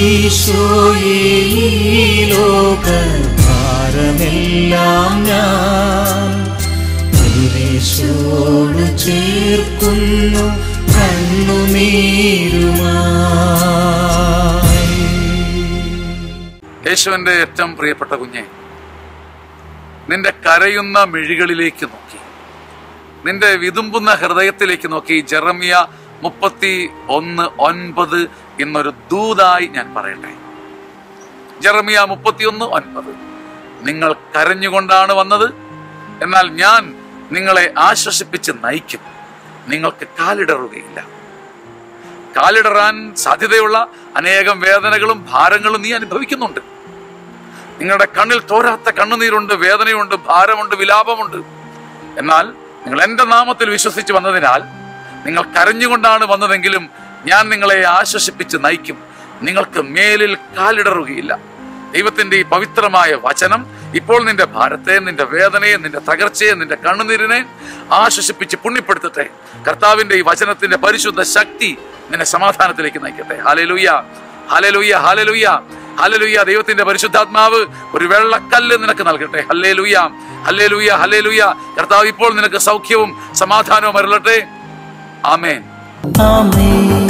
ഈശോയെ ഈ ലോക ഭാരമെല്ലാം ഞാൻ കുരിശോട് ചേർക്കുന്നു കണ്ണുനീരുമായി യേശുവിന്റെ ഏറ്റവും പ്രിയപ്പെട്ട കുഞ്ഞെ നിന്റെ കരയുന്ന മിഴികളിലേക്ക് നോക്കി നിന്റെ വിതുമ്പുന്ന ഹൃദയത്തിലേക്ക് നോക്കി ജെറമിയ മുപ്പത്തി ഒന്ന് ഒൻപത് എന്നൊരു ദൂതായി ഞാൻ പറയട്ടെ ജെറമിയ മുപ്പത്തിയൊന്ന് ഒൻപത് നിങ്ങൾ കരഞ്ഞുകൊണ്ടാണ് വന്നത് എന്നാൽ ഞാൻ നിങ്ങളെ ആശ്വസിപ്പിച്ച് നയിക്കും നിങ്ങൾക്ക് കാലിടറുകയില്ല കാലിടറാൻ സാധ്യതയുള്ള അനേകം വേദനകളും ഭാരങ്ങളും നീ അനുഭവിക്കുന്നുണ്ട് നിങ്ങളുടെ കണ്ണിൽ തോരാത്ത കണ്ണുനീരുണ്ട് വേദനയുണ്ട് ഭാരമുണ്ട് വിലാപമുണ്ട് എന്നാൽ നിങ്ങൾ എന്റെ നാമത്തിൽ വിശ്വസിച്ച് വന്നതിനാൽ നിങ്ങൾ കരഞ്ഞുകൊണ്ടാണ് വന്നതെങ്കിലും ഞാൻ നിങ്ങളെ ആശ്വസിപ്പിച്ച് നയിക്കും നിങ്ങൾക്ക് മേലിൽ കാലിടറുകയില്ല ദൈവത്തിന്റെ ഈ പവിത്രമായ വചനം ഇപ്പോൾ നിന്റെ ഭാരത്തെ നിന്റെ വേദനയെ നിന്റെ തകർച്ചയെ നിന്റെ കണ്ണുനീരിനെ ആശ്വസിപ്പിച്ച് പുണ്യപ്പെടുത്തട്ടെ കർത്താവിന്റെ ഈ വചനത്തിന്റെ പരിശുദ്ധ ശക്തി നിന്നെ സമാധാനത്തിലേക്ക് നയിക്കട്ടെ ഹാലലുയ്യ ഹാലലുയ്യ ഹാലലുയ്യ ഹാലലുയ്യ ദൈവത്തിന്റെ പരിശുദ്ധാത്മാവ് ഒരു വെള്ളക്കല്ല് നിനക്ക് നൽകട്ടെ ഹല്ലേ ലുയ്യ ഹല്ലേ ലുയ്യ ഹല്ലേ ലുയ്യ കർത്താവ് ഇപ്പോൾ നിനക്ക് സൗഖ്യവും സമാധാനവും അരുളട്ടെ ആമേൻ ആമേൻ